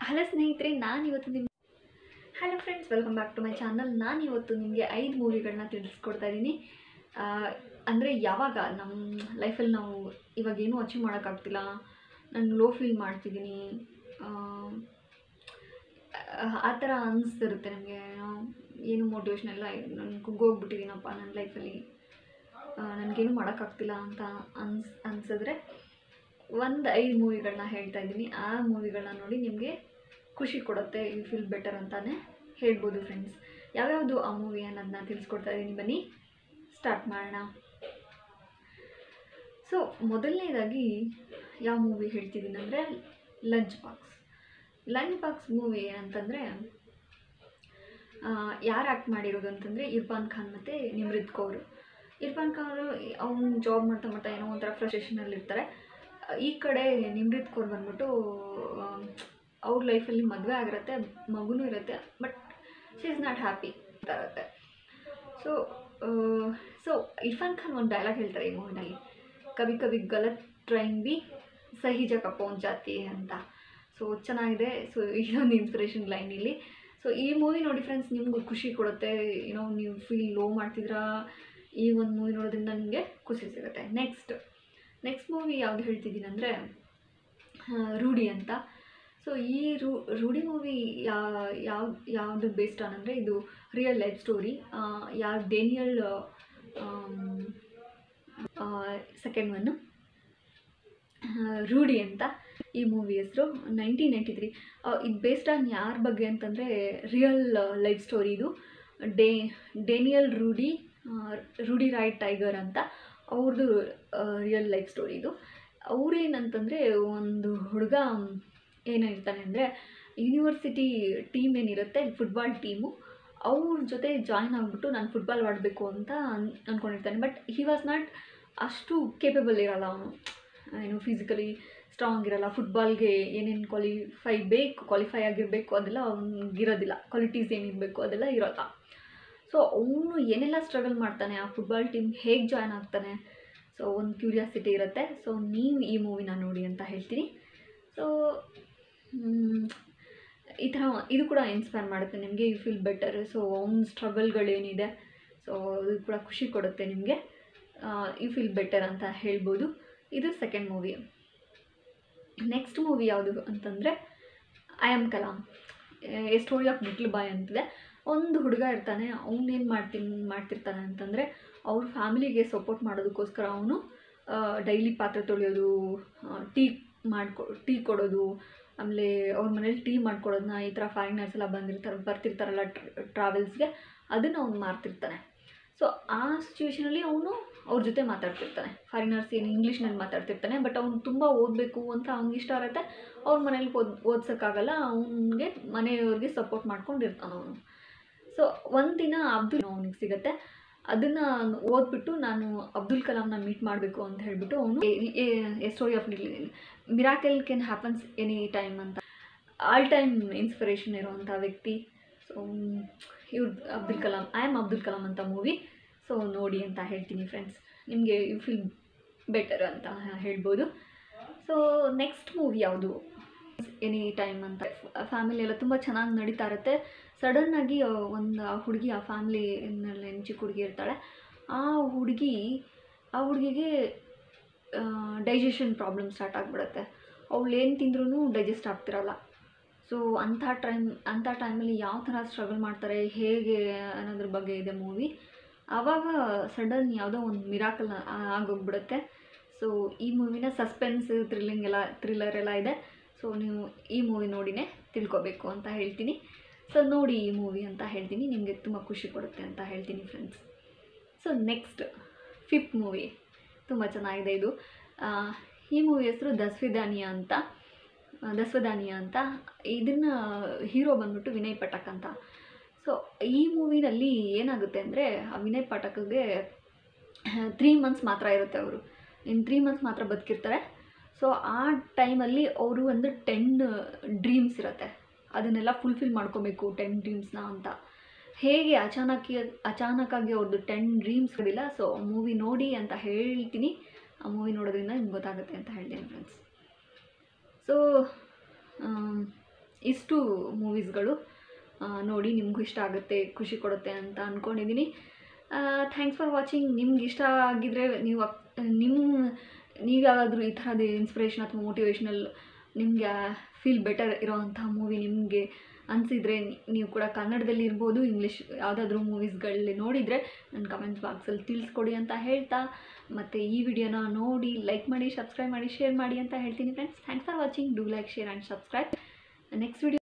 hello ಸ್ನೇಹಿತರೆ ನಾನು ಇವತ್ತು ನಿಮ್ಮ hello friends welcome back to my channel ನಾನು ಇವತ್ತು ನಿಮಗೆ ಐದು ಮೂವಿಗಳನ್ನ ತಿಳಿಸ್ಕೊಡ್ತಾ ಇದ್ದೀನಿ ಅಂದರೆ ಯಾವಾಗ ನಮ್ಮ ಲೈಫಲ್ಲಿ ನಾವು ಇವಾಗ ಏನೂ ಅಚೀವ್ ಮಾಡೋಕ್ಕಾಗ್ತಿಲ್ಲ ನಾನು ಲೋ ಫೀಲ್ ಮಾಡ್ತಿದ್ದೀನಿ ಆ ಥರ ಅನಿಸ್ತಿರುತ್ತೆ ನನಗೆ ಏನು ಮೋಟಿವೇಶನ್ ಎಲ್ಲ ನಾನು ಕುಗ್ಗೋಗ್ಬಿಟ್ಟಿದ್ದೀನಪ್ಪ ನನ್ನ ಲೈಫಲ್ಲಿ ನನಗೇನು ಮಾಡೋಕ್ಕಾಗ್ತಿಲ್ಲ ಅಂತ ಅನ್ಸ್ ಅನ್ಸಿದ್ರೆ ಒಂದು ಐದು ಮೂವಿಗಳನ್ನ ಹೇಳ್ತಾ ಇದ್ದೀನಿ ಆ ಮೂವಿಗಳನ್ನ ನೋಡಿ ನಿಮಗೆ ಖುಷಿ ಕೊಡುತ್ತೆ ಯು ಫೀಲ್ ಬೆಟರ್ ಅಂತಾನೆ ಹೇಳ್ಬೋದು ಫ್ರೆಂಡ್ಸ್ ಯಾವ್ಯಾವುದು ಆ ಮೂವಿ ಅನ್ನೋದನ್ನ ತಿಳಿಸ್ಕೊಡ್ತಾ ಇದ್ದೀನಿ ಬನ್ನಿ ಸ್ಟಾರ್ಟ್ ಮಾಡೋಣ ಸೊ ಮೊದಲನೇದಾಗಿ ಯಾವ ಮೂವಿ ಹೇಳ್ತಿದ್ದೀನಿ ಅಂದರೆ lunch box lunch box movie ಏನಂತಂದರೆ ಯಾರು ಆ್ಯಕ್ಟ್ ಮಾಡಿರೋದು ಅಂತಂದರೆ ಇರ್ಫಾನ್ ಖಾನ್ ಮತ್ತು ನಿಮ್ರಿತ್ ಕೌರ್ ಇರ್ಫಾನ್ ಖಾನ್ ಅವರು ಅವ್ನು ಜಾಬ್ ಮಾಡ್ತಾ ಮಾಡ್ತಾ ಏನೋ ಒಂಥರ ಫ್ರಸ್ಟ್ರೇಷನಲ್ಲಿ ಇರ್ತಾರೆ ಈ ಕಡೆ ನಿಮ್ರಿತ್ ಕೌರ್ ಬಂದ್ಬಿಟ್ಟು ಅವ್ರ ಲೈಫಲ್ಲಿ ಮದುವೆ ಆಗಿರುತ್ತೆ ಮಗುನೂ ಇರುತ್ತೆ but she is not happy ಅಂತ ಇರುತ್ತೆ ಸೊ ಸೊ ಇರ್ಫಾನ್ ಖಾನ್ ಒಂದು ಡೈಲಾಗ್ ಹೇಳ್ತಾರೆ ಈ ಮೂವಿನಲ್ಲಿ ಕವಿ ಕವಿ ಗಲತ್ ಟ್ರೈನ್ ಬಿ ಸಹಿ ಜಗ ಪೌಂಚ್ ಜಾತಿ ಅಂತ ಸೊ ಚೆನ್ನಾಗಿದೆ ಸೊ ಇದೊಂದು ಇನ್ಸ್ಪಿರೇಷನ್ ಲೈನ್ ಇಲ್ಲಿ ಸೊ ಈ ಮೂವಿ ನೋಡಿ ಫ್ರೆಂಡ್ಸ್ ನಿಮಗೂ ಖುಷಿ ಕೊಡುತ್ತೆ ಏನೋ ನೀವು ಫೀಲ್ ಲೋ ಮಾಡ್ತಿದ್ರಾ ಈ ಒಂದು ಮೂವಿ ನೋಡೋದ್ರಿಂದ ನಿಮಗೆ ಖುಷಿ ಸಿಗುತ್ತೆ ನೆಕ್ಸ್ಟ್ ನೆಕ್ಸ್ಟ್ ಮೂವಿ ಯಾವ್ದು ಹೇಳ್ತಿದ್ದೀನಿ ಅಂದರೆ ರೂಢಿ ಅಂತ ಸೊ ಈ ರೂ ರೂಢಿ ಮೂವಿ ಯಾ ಯಾವ ಯಾವುದು ಬೇಸ್ಡ್ ಆನ್ ಅಂದರೆ ಇದು ರಿಯಲ್ ಲೈಫ್ ಸ್ಟೋರಿ ಯಾವ ಡೇನಿಯಲ್ ಸೆಕೆಂಡ್ ಒನ್ನು ರೂಢಿ ಅಂತ ಈ ಮೂವಿ ಹೆಸರು ನೈನ್ಟೀನ್ ನೈಂಟಿ ತ್ರೀ ಇದು ಬೇಸ್ಡ್ ಆನ್ ಯಾರ ಬಗ್ಗೆ ಅಂತಂದರೆ ರಿಯಲ್ ಲೈಫ್ ಸ್ಟೋರಿ ಇದು ಡೇ Daniel Rudy Rudy Roy tiger ಅಂತ ಅವ್ರದ್ದು ರಿಯಲ್ ಲೈಫ್ ಸ್ಟೋರಿ ಇದು ಅವ್ರೇನಂತಂದರೆ ಒಂದು ಹುಡುಗ ಏನಿರ್ತಾನೆ ಅಂದರೆ ಯೂನಿವರ್ಸಿಟಿ ಟೀಮ್ ಏನಿರುತ್ತೆ ಫುಟ್ಬಾಲ್ ಟೀಮು ಅವ್ರ ಜೊತೆ ಜಾಯ್ನ್ ಆಗಿಬಿಟ್ಟು ನಾನು ಫುಟ್ಬಾಲ್ ಆಡಬೇಕು ಅಂತ ಅನ್ ಅಂದ್ಕೊಂಡಿರ್ತಾನೆ ಬಟ್ ಹಿ ವಾಸ್ ನಾಟ್ ಅಷ್ಟು ಕೇಪಬಲ್ ಇರಲ್ಲ ಅವನು ಏನು ಫಿಸಿಕಲಿ ಸ್ಟ್ರಾಂಗ್ ಇರಲ್ಲ ಫುಟ್ಬಾಲ್ಗೆ ಏನೇನು ಕ್ವಾಲಿಫೈ ಬೇಕು ಕ್ವಾಲಿಫೈ ಆಗಿರಬೇಕು ಅದೆಲ್ಲ ಅವ್ನಿಗಿರೋದಿಲ್ಲ ಕ್ವಾಲಿಟೀಸ್ ಏನಿರಬೇಕು ಅದೆಲ್ಲ ಇರೋಲ್ಲ ಸೊ ಅವನು ಏನೆಲ್ಲ ಸ್ಟ್ರಗಲ್ ಮಾಡ್ತಾನೆ ಆ ಫುಟ್ಬಾಲ್ ಟೀಮ್ ಹೇಗೆ ಜಾಯ್ನ್ ಆಗ್ತಾನೆ ಸೊ ಒಂದು ಕ್ಯೂರಿಯಾಸಿಟಿ ಇರುತ್ತೆ ಸೊ ನೀವು ಈ ಮೂವಿನ ನೋಡಿ ಅಂತ ಹೇಳ್ತೀನಿ ಸೊ ಈ ಥರ ಇದು ಕೂಡ ಇನ್ಸ್ಪೈರ್ ಮಾಡುತ್ತೆ ನಿಮಗೆ ಯು ಫೀಲ್ ಬೆಟರ್ ಸೊ ಅವ್ನ ಸ್ಟ್ರಗಲ್ಗಳೇನಿದೆ ಸೊ ಅದು ಕೂಡ ಖುಷಿ ಕೊಡುತ್ತೆ ನಿಮಗೆ ಯು ಫೀಲ್ ಬೆಟರ್ ಅಂತ ಹೇಳ್ಬೋದು ಇದು ಸೆಕೆಂಡ್ ಮೂವಿ ನೆಕ್ಸ್ಟ್ ಮೂವಿ ಯಾವುದು ಅಂತಂದರೆ I am Kalam a story of little boy ಅಂತಿದೆ ಒಂದು ಹುಡುಗ ಇರ್ತಾನೆ ಅವನೇನು ಮಾಡ್ತೀನಿ ಮಾಡ್ತಿರ್ತಾನೆ ಅಂತಂದರೆ ಅವ್ರ ಫ್ಯಾಮಿಲಿಗೆ ಸಪೋರ್ಟ್ ಮಾಡೋದಕ್ಕೋಸ್ಕರ ಅವನು ಡೈಲಿ ಪಾತ್ರೆ ತೊಳೆಯೋದು ಟೀ ಮಾಡ್ಕೊ ಟೀ ಕೊಡೋದು ಆಮೇಲೆ ಅವ್ರ ಮನೇಲಿ ಟೀ ಮಾಡ್ಕೊಡೋದನ್ನ ಈ ಥರ ಫಾರಿನರ್ಸ್ ಎಲ್ಲ ಬಂದಿರ್ತಾರೆ ಬರ್ತಿರ್ತಾರಲ್ಲ ಟ್ರಾವೆಲ್ಸ್ಗೆ ಅದನ್ನು ಅವ್ನು ಮಾರ್ತಿರ್ತಾನೆ ಸೊ ಆ ಸಿಚುವೇಷನಲ್ಲಿ ಅವನು ಅವ್ರ ಜೊತೆ ಮಾತಾಡ್ತಿರ್ತಾನೆ ಫಾರಿನರ್ಸ್ ಏನು ಇಂಗ್ಲೀಷ್ನಲ್ಲಿ ಮಾತಾಡ್ತಿರ್ತಾನೆ ಬಟ್ ಅವ್ನು ತುಂಬ ಓದಬೇಕು ಅಂತ ಅವ್ನಿಗೆ ಇಷ್ಟ ಇರುತ್ತೆ ಅವ್ರ ಮನೇಲಿ ಓದ್ ಓದ್ಸೋಕ್ಕಾಗಲ್ಲ ಅವನಿಗೆ ಮನೆಯವ್ರಿಗೆ ಸಪೋರ್ಟ್ ಮಾಡ್ಕೊಂಡಿರ್ತಾನೆ ಅವನು ಸೊ ಒಂದಿನ ಅಬ್ದುಲ್ ಅವನಿಗೆ ಸಿಗುತ್ತೆ ಅದನ್ನು ಓದ್ಬಿಟ್ಟು ನಾನು ಅಬ್ದುಲ್ ಕಲಾಂನ ಮೀಟ್ ಮಾಡಬೇಕು ಅಂತ ಹೇಳಿಬಿಟ್ಟು ಅವನು a story of miracle can happens any time ಅಂತ ಆಲ್ ಟೈಮ್ ಇನ್ಸ್ಪಿರೇಷನ್ ಇರುವಂಥ ವ್ಯಕ್ತಿ ಸೊ ಇವ್ರು ಅಬ್ದುಲ್ ಕಲಾಂ ಐ ಆಮ್ ಅಬ್ದುಲ್ ಕಲಾಂ ಅಂತ ಮೂವಿ ಸೊ ನೋಡಿ ಅಂತ ಹೇಳ್ತೀನಿ ಫ್ರೆಂಡ್ಸ್ ನಿಮಗೆ ಯು ಫೀಲ್ ಬೆಟರ್ ಅಂತ ಹೇಳ್ಬೋದು ಸೊ ನೆಕ್ಸ್ಟ್ ಮೂವಿ ಯಾವುದು ಎನಿ ಟೈಮ್ ಅಂತ ಫ್ಯಾಮಿಲಿ ಎಲ್ಲ ತುಂಬ ಚೆನ್ನಾಗಿ ನಡೀತಾ ಇರುತ್ತೆ ಸಡನ್ನಾಗಿ ಒಂದು ಆ ಹುಡುಗಿ ಆ ಫ್ಯಾಮಿಲಿನಲ್ಲಿ ಚಿಕ್ಕ ಹುಡುಗಿ ಇರ್ತಾಳೆ ಆ ಹುಡುಗಿ ಆ ಹುಡುಗಿಗೆ ಡೈಜೆಷನ್ ಪ್ರಾಬ್ಲಮ್ ಸ್ಟಾರ್ಟ್ ಆಗಿಬಿಡುತ್ತೆ ಅವಳು ಏನು ತಿಂದ್ರೂ ಡೈಜೆಸ್ಟ್ ಆಗ್ತಿರಲ್ಲ ಸೊ ಅಂಥ ಟೈಮ್ ಅಂಥ ಟೈಮಲ್ಲಿ ಯಾವ ಥರ ಸ್ಟ್ರಗಲ್ ಮಾಡ್ತಾರೆ ಹೇಗೆ ಅನ್ನೋದ್ರ ಬಗ್ಗೆ ಇದೆ ಮೂವಿ ಆವಾಗ ಸಡನ್ ಯಾವುದೋ ಒಂದು ಮಿರಾಕಲ್ ಆಗೋಗ್ಬಿಡುತ್ತೆ ಸೊ ಈ ಮೂವಿನ ಸಸ್ಪೆನ್ಸ್ ಥ್ರಿಲ್ಲಿಂಗ್ ಎಲ್ಲ ಥ್ರಿಲ್ಲರ್ ಎಲ್ಲ ಇದೆ ಸೊ ನೀವು ಈ ಮೂವಿ ನೋಡಿನೇ ತಿಳ್ಕೊಬೇಕು ಅಂತ ಹೇಳ್ತೀನಿ ಸೊ ನೋಡಿ ಈ ಮೂವಿ ಅಂತ ಹೇಳ್ತೀನಿ ನಿಮಗೆ ತುಂಬ ಖುಷಿ ಕೊಡುತ್ತೆ ಅಂತ ಹೇಳ್ತೀನಿ friends so next fifth movie ತುಂಬ ಚೆನ್ನಾಗಿದೆ ಇದು ಈ ಮೂವಿ ಹೆಸರು ದಸ್ವಿದಾನಿಯಾ ಅಂತ ದಸ್ವದಾನಿಯಾ ಅಂತ ಇದನ್ನು ಹೀರೋ ಬಂದ್ಬಿಟ್ಟು ವಿನಯ್ ಪಟಕ್ ಅಂತ ಸೊ ಈ ಮೂವಿನಲ್ಲಿ ಏನಾಗುತ್ತೆ ಅಂದರೆ ಆ ವಿನಯ್ ಪಟಕ್ಗೆ ತ್ರೀ ಮಂತ್ಸ್ ಮಾತ್ರ ಇರುತ್ತೆ ಅವರು ಇನ್ನು ತ್ರೀ ಮಂತ್ಸ್ ಮಾತ್ರ ಬದುಕಿರ್ತಾರೆ ಸೊ ಆ ಟೈಮಲ್ಲಿ ಅವರು ಒಂದು ಟೆನ್ ಡ್ರೀಮ್ಸ್ ಇರುತ್ತೆ ಅದನ್ನೆಲ್ಲ ಫುಲ್ಫಿಲ್ ಮಾಡ್ಕೋಬೇಕು ಟೆನ್ ಡ್ರೀಮ್ಸ್ನ ಅಂತ ಹೇಗೆ ಅಚಾನಕಿ ಅಚಾನಕ್ಕಾಗಿ ಅವ್ರದ್ದು ಟೆನ್ ಡ್ರೀಮ್ಸ್ ಇರಲಿಲ್ಲ ಸೊ ಮೂವಿ ನೋಡಿ ಅಂತ ಹೇಳ್ತೀನಿ ಆ ಮೂವಿ ನೋಡೋದ್ರಿಂದ ನಿಮ್ಗೆ ಗೊತ್ತಾಗುತ್ತೆ ಅಂತ ಹೇಳ್ತೀನಿ ಫ್ರೆಂಡ್ಸ್ ಸೊ ಇಷ್ಟು ಮೂವೀಸ್ಗಳು ನೋಡಿ ನಿಮಗೂ ಇಷ್ಟ ಆಗುತ್ತೆ ಖುಷಿ ಕೊಡುತ್ತೆ ಅಂತ ಅಂದ್ಕೊಂಡಿದ್ದೀನಿ ಥ್ಯಾಂಕ್ಸ್ ಫಾರ್ ವಾಚಿಂಗ್ ನಿಮ್ಗೆ ಇಷ್ಟ ಆಗಿದ್ರೆ ನೀವು ಅಪ್- ನಿಮ್ಮ ನೀವು ಯಾವಾದರೂ ಈ ಥರದ ಇನ್ಸ್ಪಿರೇಷನ್ ಅಥವಾ ಮೋಟಿವೇಶ್ನಲ್ ನಿಮಗೆ ಫೀಲ್ ಬೆಟರ್ ಇರೋವಂಥ ಮೂವಿ ನಿಮಗೆ ಅನಿಸಿದರೆ ನೀವು ಕೂಡ ಕನ್ನಡದಲ್ಲಿ ಇರ್ಬೋದು ಇಂಗ್ಲೀಷ್ ಯಾವುದಾದ್ರೂ ಮೂವೀಸ್ಗಳಲ್ಲಿ ನೋಡಿದರೆ ನನ್ನ ಕಮೆಂಟ್ಸ್ ಬಾಕ್ಸಲ್ಲಿ ತಿಳಿಸ್ಕೊಡಿ ಅಂತ ಹೇಳ್ತಾ ಮತ್ತು ಈ ವಿಡಿಯೋನ ನೋಡಿ ಲೈಕ್ ಮಾಡಿ ಸಬ್ಸ್ಕ್ರೈಬ್ ಮಾಡಿ ಶೇರ್ ಮಾಡಿ ಅಂತ ಹೇಳ್ತೀನಿ friends thanks for watching do like share and subscribe next video